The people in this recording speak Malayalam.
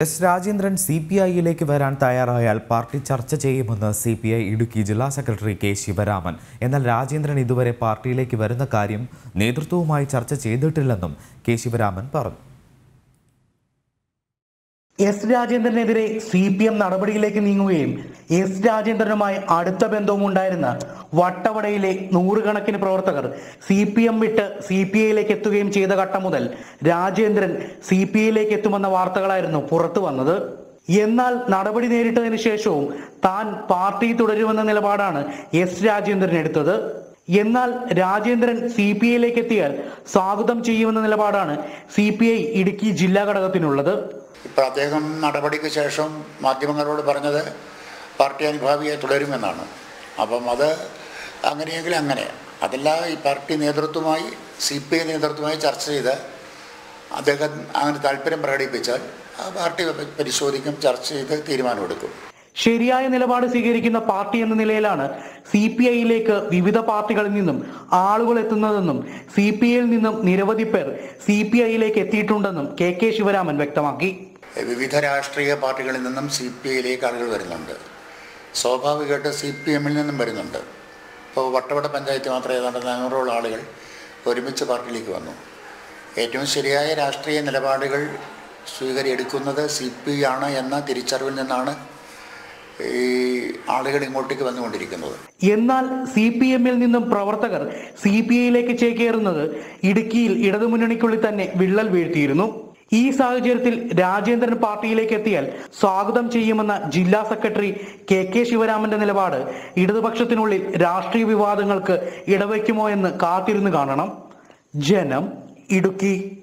എസ് രാജേന്ദ്രൻ സി പി ഐയിലേക്ക് വരാൻ തയ്യാറായാൽ പാർട്ടി ചർച്ച ചെയ്യുമെന്ന് സി പി ഐ ഇടുക്കി ജില്ലാ സെക്രട്ടറി കെ ശിവരാമൻ എന്നാൽ രാജേന്ദ്രൻ ഇതുവരെ പാർട്ടിയിലേക്ക് വരുന്ന കാര്യം നേതൃത്വവുമായി ചർച്ച ചെയ്തിട്ടില്ലെന്നും കെ ശിവരാമൻ പറഞ്ഞു എസ് രാജേന്ദ്രനെതിരെ സി പി എം നടപടിയിലേക്ക് നീങ്ങുകയും എസ് രാജേന്ദ്രനുമായി അടുത്ത ബന്ധവും ഉണ്ടായിരുന്ന വട്ടവടയിലെ നൂറുകണക്കിന് പ്രവർത്തകർ സി പി എം വിട്ട് സി പി ഐയിലേക്ക് എത്തുകയും ചെയ്ത ഘട്ടം മുതൽ രാജേന്ദ്രൻ സി പി ഐയിലേക്ക് എത്തുമെന്ന വാർത്തകളായിരുന്നു പുറത്തു വന്നത് എന്നാൽ നടപടി നേരിട്ടതിന് ശേഷവും താൻ പാർട്ടി തുടരുമെന്ന നിലപാടാണ് എസ് രാജേന്ദ്രൻ എടുത്തത് എന്നാൽ രാജേന്ദ്രൻ സി പി ഐയിലേക്ക് എത്തിയാൽ സ്വാഗതം ചെയ്യുമെന്ന നിലപാടാണ് സി പി ഐ ഇടുക്കി ജില്ലാ ഘടകത്തിനുള്ളത് ഇപ്പോൾ അദ്ദേഹം നടപടിക്ക് ശേഷം മാധ്യമങ്ങളോട് പറഞ്ഞത് പാർട്ടി അനുഭാവിയെ തുടരുമെന്നാണ് അപ്പം അത് അങ്ങനെയെങ്കിൽ അങ്ങനെ അതല്ല ഈ പാർട്ടി നേതൃത്വമായി സി പി ഐ നേതൃത്വമായി ചർച്ച ചെയ്ത് അദ്ദേഹം അങ്ങനെ താല്പര്യം പ്രകടിപ്പിച്ചാൽ ആ പാർട്ടി പരിശോധിക്കും ചർച്ച ചെയ്ത് തീരുമാനമെടുക്കും ശരിയായ നിലപാട് സ്വീകരിക്കുന്ന പാർട്ടി എന്ന നിലയിലാണ് സി പി ഐയിലേക്ക് വിവിധ പാർട്ടികളിൽ നിന്നും ആളുകൾ എത്തുന്നതെന്നും സി പി ഐയിൽ നിന്നും നിരവധി പേർ സി പി ഐയിലേക്ക് എത്തിയിട്ടുണ്ടെന്നും കെ കെ ശിവരാമൻ വ്യക്തമാക്കി വിവിധ രാഷ്ട്രീയ പാർട്ടികളിൽ നിന്നും സി പി ഐയിലേക്ക് ആളുകൾ വരുന്നുണ്ട് സ്വാഭാവികമായിട്ട് സി പി എമ്മിൽ നിന്നും വരുന്നുണ്ട് ഇപ്പോൾ വട്ടവട പഞ്ചായത്ത് മാത്രം ഏതാണ്ട് നാനൂറോളം ആളുകൾ ഒരുമിച്ച് പാർട്ടിയിലേക്ക് വന്നു ഏറ്റവും ശരിയായ രാഷ്ട്രീയ നിലപാടുകൾ സ്വീകരിയെടുക്കുന്നത് സി പി ആണ് എന്ന തിരിച്ചറിവിൽ നിന്നാണ് ഈ ആളുകൾ ഇങ്ങോട്ടേക്ക് വന്നുകൊണ്ടിരിക്കുന്നത് എന്നാൽ സി പി എമ്മിൽ നിന്നും പ്രവർത്തകർ സി പി ഐയിലേക്ക് ചേക്കേറുന്നത് ഇടുക്കിയിൽ ഇടതുമുന്നണിക്കുള്ളിൽ തന്നെ വിള്ളൽ വീഴ്ത്തിയിരുന്നു ഈ സാഹചര്യത്തിൽ രാജേന്ദ്രൻ പാർട്ടിയിലേക്ക് എത്തിയാൽ സ്വാഗതം ചെയ്യുമെന്ന ജില്ലാ സെക്രട്ടറി കെ കെ ശിവരാമന്റെ നിലപാട് ഇടതുപക്ഷത്തിനുള്ളിൽ രാഷ്ട്രീയ വിവാദങ്ങൾക്ക് ഇടവയ്ക്കുമോ എന്ന് കാത്തിരുന്ന് കാണണം ജനം ഇടുക്കി